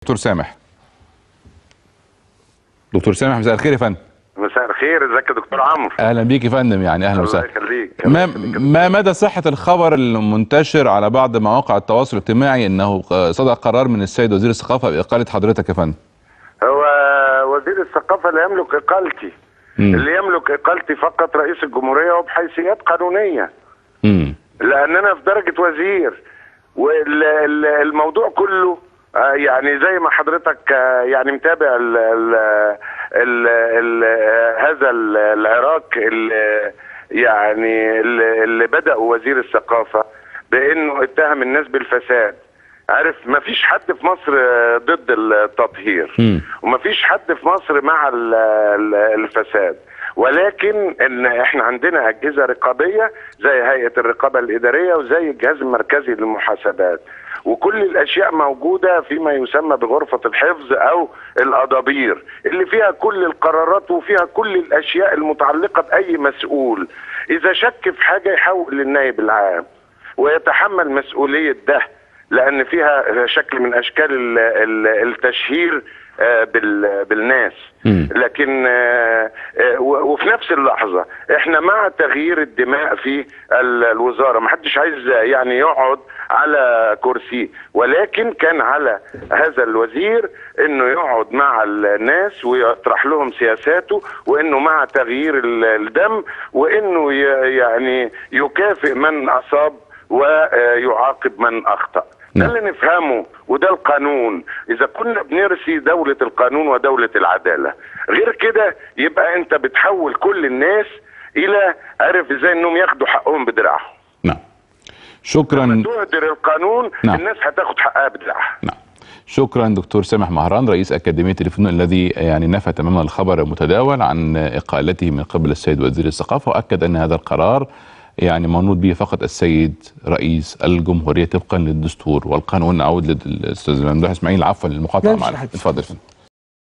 دكتور سامح دكتور سامح مساء الخير يا فندم مساء الخير ازيك يا دكتور عمرو اهلا بيك يا فندم يعني اهلا الله وسهلا يخليك ما ما مدى صحة الخبر المنتشر على بعض مواقع التواصل الاجتماعي انه صدر قرار من السيد وزير الثقافة بإقالة حضرتك يا فندم؟ هو وزير الثقافه لا يملك اقالتي مم. اللي يملك اقالتي فقط رئيس الجمهوريه وبحيثيات قانونيه امم لان انا في درجه وزير والموضوع كله آه، يعني زي ما حضرتك آه، يعني متابع ال ال ال ال هذا ال- العراق اللي يعني اللي اللي بدأ وزير الثقافة بأنه اتهم الناس بالفساد عارف ما فيش حد في مصر آه، ضد التطهير مم. وما فيش حد في مصر مع ال- ال- الفساد ولكن ان احنا عندنا اجهزه رقابيه زي هيئه الرقابه الاداريه وزي الجهاز المركزي للمحاسبات وكل الاشياء موجوده فيما يسمى بغرفه الحفظ او الادابير اللي فيها كل القرارات وفيها كل الاشياء المتعلقه باي مسؤول اذا شك في حاجه يحول للنائب العام ويتحمل مسؤوليه ده لان فيها شكل من اشكال ال- ال- التشهير آه، بال- بالناس مم. لكن آه، آه، و- وفي نفس اللحظه احنا مع تغيير الدماء في ال- الوزاره ما حدش عايز يعني يقعد على كرسي ولكن كان على هذا الوزير انه يقعد مع الناس ويطرح لهم سياساته وانه مع تغيير ال- الدم وانه ي- يعني يكافئ من اصاب ويعاقب من اخطا ده نعم. اللي نفهمه وده القانون اذا كنا بنرسي دولة القانون ودولة العدالة غير كده يبقى انت بتحول كل الناس الى عارف ازاي انهم ياخدوا حقهم بدراعهم نعم شكرا تهدر القانون نعم. الناس هتاخد حقها بدراعها نعم شكرا دكتور سامح مهران رئيس أكاديمية الفنون الذي يعني نفى تماما الخبر المتداول عن إقالته من قبل السيد وزير الثقافة وأكد أن هذا القرار يعني منوط به فقط السيد رئيس الجمهورية طبقا للدستور والقانون نعود للأستاذ ممدوح إسماعيل عفوا للمقاطعة لا، مش معنا حاجة. اتفضل يا فندم